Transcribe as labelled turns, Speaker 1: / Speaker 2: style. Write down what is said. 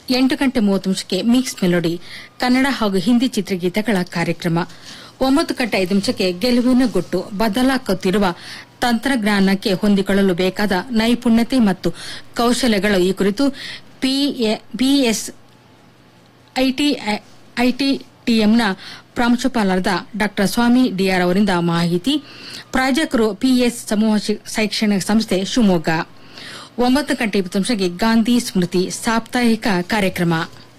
Speaker 1: ಎಂಟು ಗಂಟೆ ಮೂವತ್ತು ನಿಮಿಷಕ್ಕೆ ಮಿಕ್ಸ್ ಮೆಲೋಡಿ ಕನ್ನಡ ಹಾಗೂ ಹಿಂದಿ ಚಿತ್ರಗೀತೆಗಳ ಕಾರ್ಯಕ್ರಮ ಒಂಬತ್ತು ಗಂಟೆ ಐದು ನಿಮಿಷಕ್ಕೆ ಗೆಲುವಿನ ಗುಟ್ಟು ಬದಲಾಗುತ್ತಿರುವ ತಂತ್ರಜ್ಞಾನಕ್ಕೆ ಹೊಂದಿಕೊಳ್ಳಲು ಬೇಕಾದ ನೈಪುಣ್ಯತೆ ಮತ್ತು ಕೌಶಲ್ಯಗಳು ಈ ಕುರಿತು ಬಿಎಸ್ ಐಟಿ ಐಟಿಟಿಎಂನ ಪ್ರಾಂಶುಪಾಲರಾದ ಡಾ ಸ್ವಾಮಿ ಡಿಆರ್ ಅವರಿಂದ ಮಾಹಿತಿ ಪ್ರಾಯೋಜಕರು ಪಿಎಸ್ ಸಮೂಹ ಶಿ- ಶೈಕ್ಷಣಿಕ ಸಂಸ್ಥೆ ಶಿವಮೊಗ್ಗ ಒಂಬತ್ತು ಗಂಟೆ ಇಪ್ಪತ್ತು ನಿಮಿಷಕ್ಕೆ ಗಾಂಧಿ ಸ್ಮೃತಿ ಸಾಪ್ತಾಹಿಕ ಕಾರ್ಯಕ್ರಮ